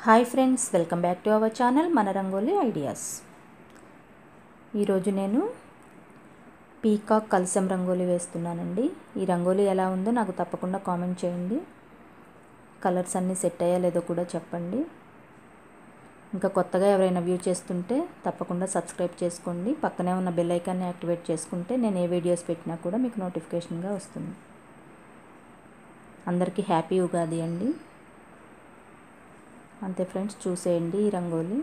hi friends welcome back to our channel మన rangoli ideas ఈరోజు నేను పీకాక్ కలసం రంగోలీ వేస్తున్నానండి ఈ రంగోలీ ఎలా ఉందో నాకు తప్పకుండా కామెంట్ చేయండి కలర్స్ అన్నీ సెట్ అయ్యా లేదో కూడా చెప్పండి ఇంకా కొత్తగా ఎవరైనా వ్యూ చేస్తుంటే తప్పకుండా సబ్స్క్రైబ్ చేసుకోండి పక్కనే ఉన్న బెల్ ఐకాన్ని యాక్టివేట్ చేసుకుంటే నేను ఏ వీడియోస్ పెట్టినా కూడా మీకు నోటిఫికేషన్గా వస్తుంది అందరికీ హ్యాపీ ఉగాది అండి అంతే ఫ్రెండ్స్ చూసేయండి ఈ రంగోలీ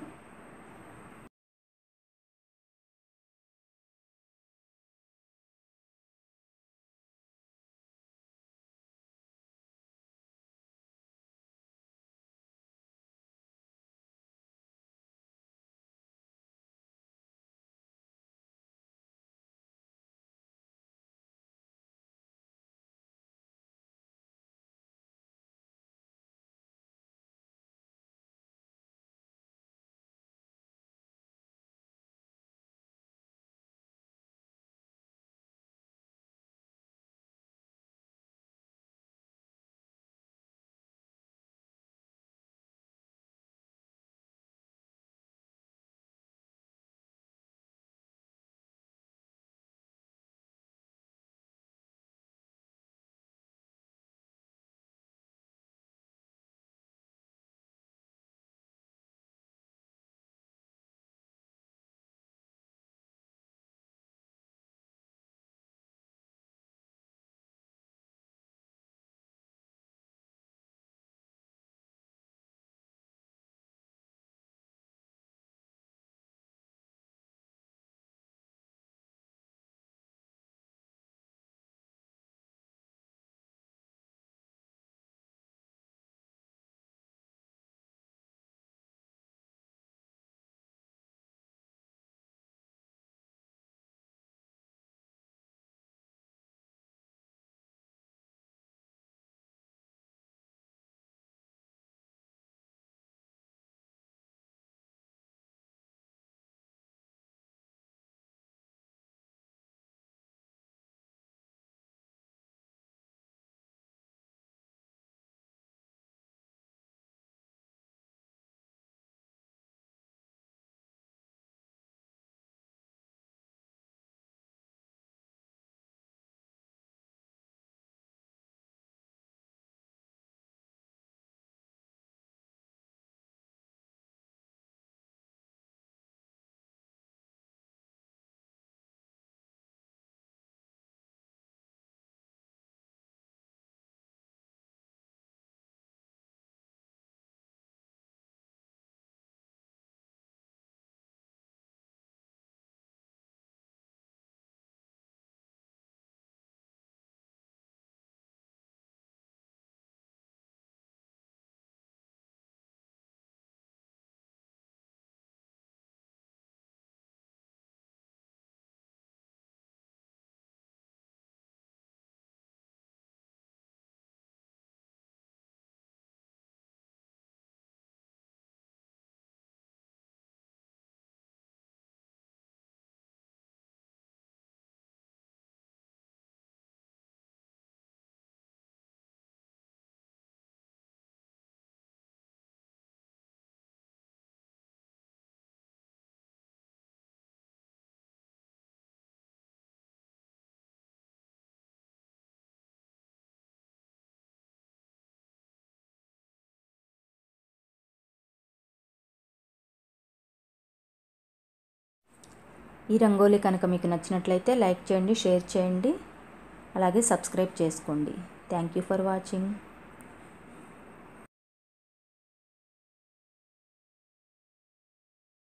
ఈ రంగోలీ కనుక మీకు నచ్చినట్లయితే లైక్ చేయండి షేర్ చేయండి అలాగే సబ్స్క్రైబ్ చేసుకోండి థ్యాంక్ యూ ఫర్ వాచింగ్